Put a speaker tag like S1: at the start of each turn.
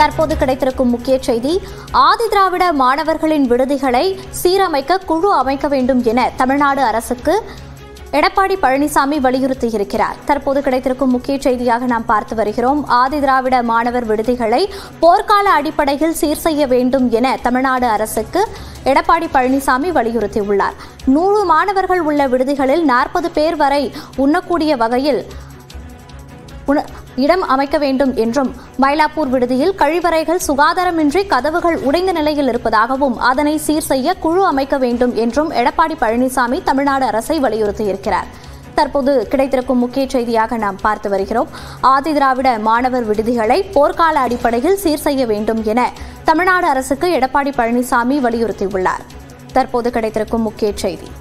S1: தற்போது கிடைத்திருக்கும் முக்கிய செய்தி ஆதிதிராவிட மாணவர்களின் விடுதிகளை சீரமைக்க குழு அமைக்க வேண்டும் என தமிழ்நாடு அரசுக்கு எடப்பாடி பழனிசாமி வலியுறுத்தியிருக்கிறார் தற்போது கிடைத்திருக்கும் முக்கிய செய்தியாக நாம் பார்த்து வருகிறோம் ஆதிதிராவிட மாணவர் விடுதிகளை போர்க்கால அடிப்படையில் சீர் செய்ய வேண்டும் என தமிழ்நாடு அரசுக்கு எடப்பாடி பழனிசாமி வலியுறுத்தியுள்ளார் நூறு மாணவர்கள் உள்ள விடுதிகளில் நாற்பது பேர் வரை உண்ணக்கூடிய வகையில் உண- இடம் அமைக்க வேண்டும் என்றும் மயிலாப்பூர் விடுதியில் கழிவறைகள் சுகாதாரமின்றி கதவுகள் உடைந்த நிலையில் இருப்பதாகவும் அதனை சீர் செய்ய குழு அமைக்க வேண்டும் என்றும் எடப்பாடி பழனிசாமி தமிழ்நாடு அரசை வலியுறுத்தியிருக்கிறார் தற்போது கிடைத்திருக்கும் முக்கிய செய்தியாக நாம் பார்த்து வருகிறோம் ஆதிதிராவிட மாணவர் விடுதிகளை போர்க்கால அடிப்படையில் சீர் செய்ய வேண்டும் என தமிழ்நாடு அரசுக்கு எடப்பாடி பழனிசாமி வலியுறுத்தியுள்ளார் தற்போது கிடைத்திருக்கும் முக்கிய செய்தி